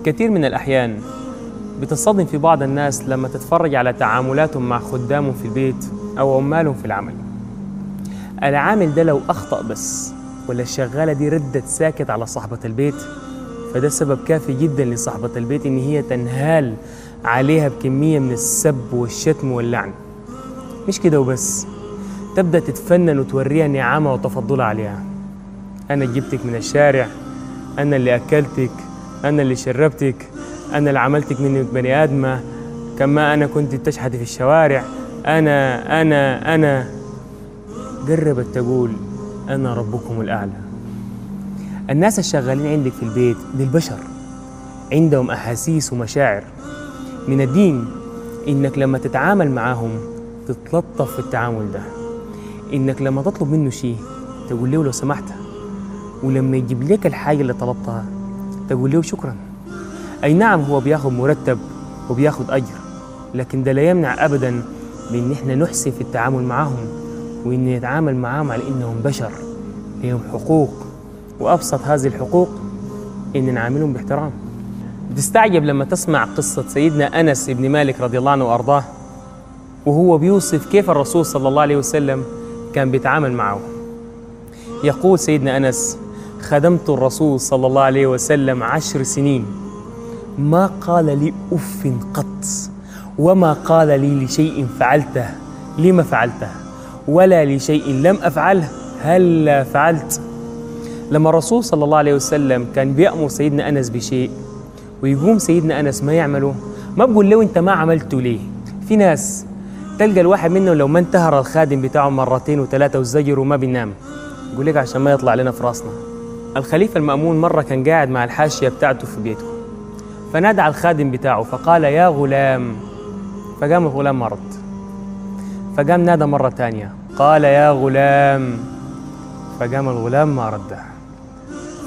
كثير من الأحيان بتصطدم في بعض الناس لما تتفرج على تعاملاتهم مع خدامهم في البيت أو عمالهم في العمل العامل ده لو أخطأ بس ولا الشغالة دي ردت ساكت على صاحبة البيت فده سبب كافي جدا لصاحبة البيت إن هي تنهال عليها بكمية من السب والشتم واللعن مش كده وبس تبدأ تتفنن وتوريها نعمة وتفضلها عليها أنا جبتك من الشارع أنا اللي أكلتك أنا اللي شربتك أنا اللي عملتك منك بني آدمة كما أنا كنت تشحتي في الشوارع أنا أنا أنا قربت تقول أنا ربكم الأعلى الناس الشغالين عندك في البيت دي البشر عندهم أحاسيس ومشاعر من الدين إنك لما تتعامل معاهم تتلطف في التعامل ده إنك لما تطلب منه شيء تقول له لو سمحت ولما يجيب لك الحاجة اللي طلبتها تقول له شكرا أي نعم هو بياخد مرتب وبياخد أجر لكن ده لا يمنع أبدا من إن إحنا نحسن في التعامل معهم وإن نتعامل معهم على إنهم بشر لهم حقوق وأبسط هذه الحقوق إن نعاملهم باحترام بتستعجب لما تسمع قصة سيدنا أنس بن مالك رضي الله عنه وأرضاه وهو بيوصف كيف الرسول صلى الله عليه وسلم كان بيتعامل معه يقول سيدنا أنس خدمت الرسول صلى الله عليه وسلم عشر سنين ما قال لي أف قط وما قال لي لشيء فعلته لما فعلته ولا لشيء لم أفعله هل فعلت لما الرسول صلى الله عليه وسلم كان بيأمر سيدنا أنس بشيء ويقوم سيدنا أنس ما يعمله ما بقول له أنت ما عملته ليه في ناس تلقى الواحد منهم لو ما انتهر الخادم بتاعه مرتين وثلاثة وزجر وما بينام يقول لك عشان ما يطلع لنا في راسنا الخليفة المأمون مرة كان قاعد مع الحاشية بتاعته في بيته فنادى على الخادم بتاعه فقال يا غلام فقام الغلام ما رد فقام نادى مرة تانية قال يا غلام فقام الغلام ما رده